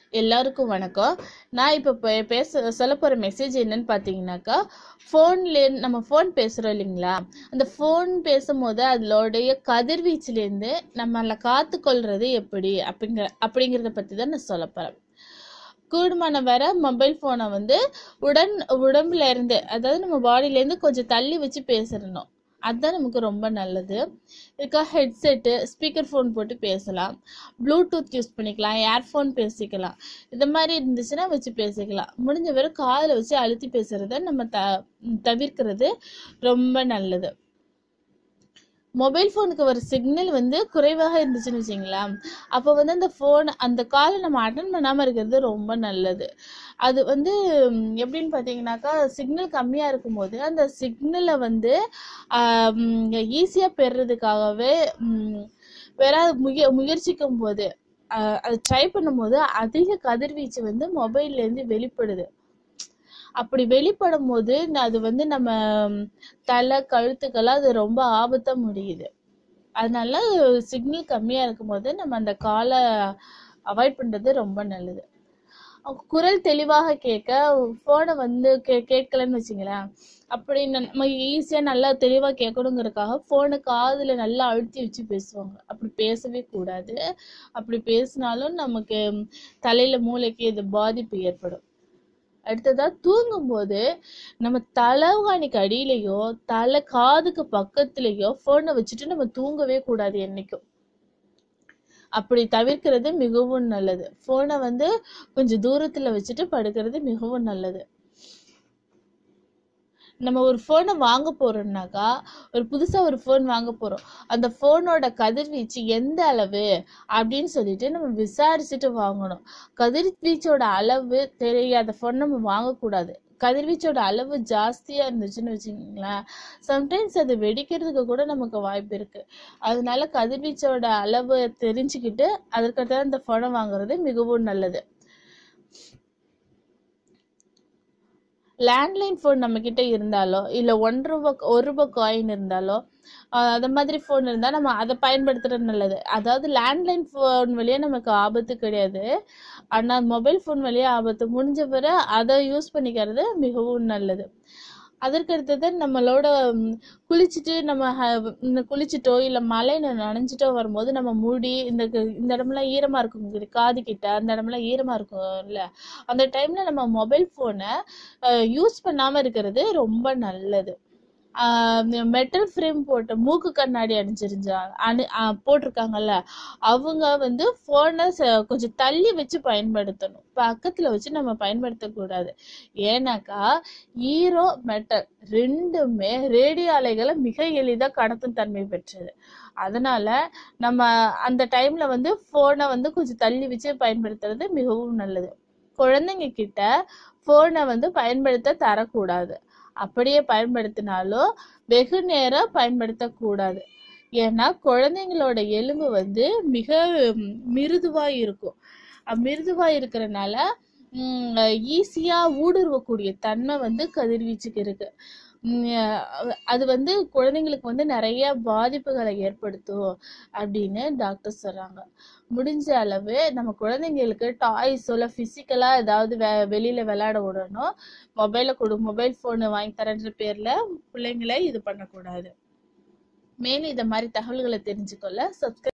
எல்லாருக்கும் வணக்கம் நான் இப்போ பே- பேச சொல்ல போகிற மெசேஜ் என்னன்னு பார்த்தீங்கன்னாக்கா ஃபோன்ல நம்ம ஃபோன் பேசுகிறோம் இல்லைங்களா அந்த ஃபோன் பேசும்போது அதோடைய கதிர்வீச்சுலேருந்து நம்மளை காத்துக்கொள்றது எப்படி அப்படிங்கிற அப்படிங்கிறத பற்றி தான் நான் சொல்ல போகிறேன் கூடுமான வர மொபைல் ஃபோனை வந்து உடன் உடம்புல இருந்து அதாவது நம்ம பாடியிலேருந்து கொஞ்சம் தள்ளி வச்சு பேசிடணும் அதுதான் நமக்கு ரொம்ப நல்லது இதுக்காக ஹெட்செட்டு ஸ்பீக்கர் ஃபோன் போட்டு பேசலாம் ப்ளூடூத் யூஸ் பண்ணிக்கலாம் ஏர்ஃபோன் பேசிக்கலாம் இந்த மாதிரி இருந்துச்சுன்னா வச்சு பேசிக்கலாம் முடிஞ்ச வரை காதில் வச்சு அழுத்தி பேசுறத நம்ம த தவிர்க்கிறது ரொம்ப நல்லது மொபைல் ஃபோனுக்கு வர சிக்னல் வந்து குறைவாக இருந்துச்சுன்னு வச்சிங்களேன் அப்போ வந்து அந்த ஃபோன் அந்த காலை நம்ம அட்டன் பண்ணாமல் இருக்கிறது ரொம்ப நல்லது அது வந்து ம், எப்படின்னு பார்த்தீங்கன்னாக்கா சிக்னல் கம்மியாக இருக்கும்போது அந்த சிக்னலை வந்து ஈஸியாக பெறுறதுக்காகவே ம், வேற முய முயற்சிக்கும் போது ஆஹ், அதை ட்ரை பண்ணும்போது அதிக கதிர்வீச்சு வந்து மொபைல்லேருந்து வெளிப்படுது அப்படி வெளிப்படும் போது ந- அது வந்து நம்ம ம், தலை கழுத்துக்கெல்லாம் அது ரொம்ப ஆபத்தா முடியுது அதனால சிக்னல் கம்மியா இருக்கும்போது நம்ம அந்த காலை அவாய்ட் பண்றது ரொம்ப நல்லது அவங்க குரல் தெளிவாக கேட்க ஃபோனை வந்து கே கேட்கலன்னு வச்சுங்களேன் அப்படி ந- நம்ம ஈஸியாக நல்லா தெளிவாக கேட்கணுங்கிறதுக்காக ஃபோனை காதில் நல்லா அழுத்தி வச்சு பேசுவாங்க அப்படி பேசவே கூடாது அப்படி பேசினாலும் நமக்கு தலையில் மூளைக்கு இது பாதிப்பு ஏற்படும் அடுத்ததா தூங்கும்போது நம்ம தலைகாணிக்கு அடியிலையோ தலை காதுக்கு பக்கத்துலயோ ஃபோனை வச்சுட்டு நம்ம தூங்கவே கூடாது என்னைக்கும் அப்படி தவிர்க்கிறது மிகவும் நல்லது ஃபோனை வந்து கொஞ்சம் தூரத்துல வச்சுட்டு படுக்கிறது மிகவும் நல்லது நம்ம ஒரு ஃபோனை வாங்க போறோம்னாக்கா ஒரு புதுசா ஒரு ஃபோன் வாங்க போறோம் அந்த ஃபோனோட கதிர்வீச்சு எந்த அளவு அப்படின்னு சொல்லிட்டு நம்ம விசாரிச்சுட்டு வாங்கணும் கதிர்வீச்சோட அளவு தெரியாத ஃபோன் நம்ம வாங்கக்கூடாது கதிர்வீச்சோட அளவு ஜாஸ்தியா இருந்துச்சுன்னு வச்சுக்கோங்களேன் சம்டைம்ஸ் அது வெடிக்கிறதுக்கு கூட நமக்கு வாய்ப்பு இருக்கு அதனால கதிர்வீச்சோட அளவு தெரிஞ்சுக்கிட்டு அதற்கடுத்து அந்த ஃபோனை வாங்குறது மிகவும் நல்லது லேண்ட்லைன் ஃபோன் நம்ம கிட்ட இருந்தாலோ இல்ல ஒன் ரூபா ஒரு ரூபாய் காயின் இருந்தாலோ ஆஹ் அந்த மாதிரி ஃபோன் இருந்தா நம்ம அதை பயன்படுத்துறது நல்லது அதாவது லேண்ட்லைன் ஃபோன் வழியா நமக்கு ஆபத்து கிடையாது ஆனா மொபைல் ஃபோன் வழியா ஆபத்து முடிஞ்ச வரை அதை யூஸ் பண்ணிக்கிறது மிகவும் நல்லது அதற்கு அடுத்தது நம்மளோட ம், குளிச்சுட்டு நம்ம ஹ- இந்த குளிச்சுட்டோ இல்ல மழையில நனைஞ்சிட்டோ வரும்போது நம்ம முடி இந்த க- இந்த இடம்லாம் ஈரமா இருக்கும் இங்க காது கிட்ட அந்த இடம்லாம் ஈரமா இருக்கும்ல அந்த டைம்ல நம்ம மொபைல் போனை யூஸ் பண்ணாம இருக்கிறது ரொம்ப நல்லது மெட்டல் ஃப்ரேம் போட்ட மூக்கு கண்ணாடி அணிஞ்சிருந்தா அணி ஆஹ் போட்டிருக்காங்கல்ல அவங்க வந்து ஃபோனை கொஞ்சம் தள்ளி வச்சு பயன்படுத்தணும் பக்கத்துல வச்சு நம்ம பயன்படுத்தக்கூடாது ஏன்னாக்கா ஈரோ மெட்டல் ரெண்டுமே ரேடியோ அலைகளை மிக எளிதா கடத்தும் தன்மை பெற்றது அதனால நம்ம அந்த டைம்ல வந்து போனை வந்து கொஞ்சம் தள்ளி வச்சு பயன்படுத்துறது மிகவும் நல்லது குழந்தைங்க கிட்ட போனை வந்து பயன்படுத்த தரக்கூடாது அப்படியே பயன்படுத்தினாலும் வெகு நேரம் பயன்படுத்தக்கூடாது ஏன்னா குழந்தைங்களோட எலும்பு வந்து மிக ம், மிருதுவா இருக்கும் அஹ் மிருதுவா இருக்கிறனால ஈஸியா ஊடுருவக்கூடிய தன்மை வந்து கதிர்வீச்சுக்கு இருக்கு உம் அஹ் அது வந்து குழந்தைங்களுக்கு வந்து நிறைய பாதிப்புகளை ஏற்படுத்தும் அப்படின்னு டாக்டர் சொல்றாங்க முடிஞ்ச அளவு நம்ம குழந்தைங்களுக்கு டாய்ஸ் இல்ல பிசிக்கலா ஏதாவது வெ வெளியில விளையாட விடணும் மொபைல கொடு மொபைல் போன் வாங்கி தரன்ற பேர்ல பிள்ளைங்களை இது பண்ணக்கூடாது மேலும் இத மாதிரி தகவல்களை தெரிஞ்சுக்கொள்ள சப்ஸ்கிரைப்